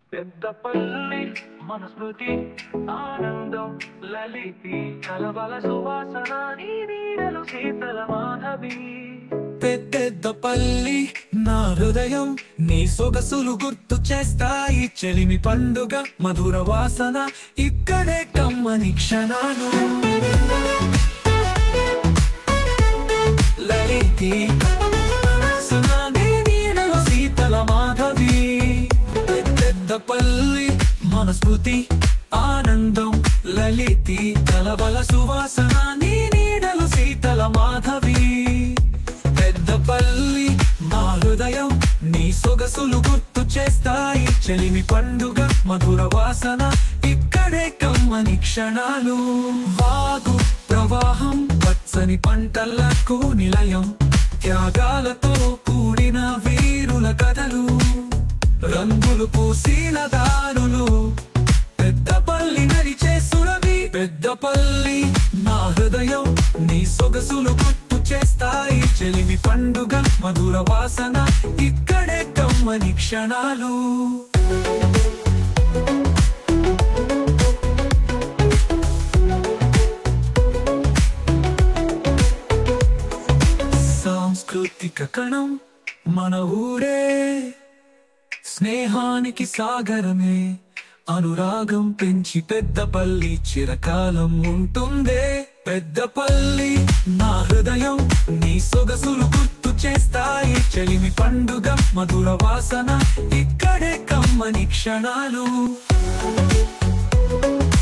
పెద్దపల్లి మన స్మృతి ఆనందం లలితి కలవల సువాసన నీ నీడలు శీతల మాధవి పెద్దపల్లి నా హృదయం నీ సొగసులు గుర్తు చేస్తాయి చెలిమి పండుగ మధుర వాసన ఇక్కడే కమ్మని క్షణాలు లలితి సనానే నీడలో శీతల మాధవి పెద్దపల్లి మన స్మృతి ఆనందం లలితి కలవల సువాసన నీ నీడలు శీతల మాధవి పెద్దపల్లి మా హృదయం నీ సొగసులు గుర్తు చేస్తాయి చెలిమి పండుగ మధుర వాసన ఇక్కడే కమ్మని క్షణాలు వాగు ప్రవాహం పచ్చని పంటలకు నిలయం త్యాగాలతో కూడిన వీరుల కథలు రంగులు పూసిన దారులు పెద్దపల్లి నడిచే సురభి పెద్దపల్లి నా హృదయం నీ సొగసులు గుర్తు చేస్తాయి చెలిమి పండుగ మధుర వాసన ఇక్కడే కమ్మని క్షణాలు సాంస్కృతిక కణం మన ఊరే స్నేహానికి సాగరమే అనురాగం పెంచి పెద్దపల్లి చిరకాలం ఉంటుందే పెద్దపల్లి నా హృదయం నీ సొగసులు గుర్తు చేస్తాయి చెలిమి పండుగ మధుర వాసన ఇక్కడే కమ్మని క్షణాలు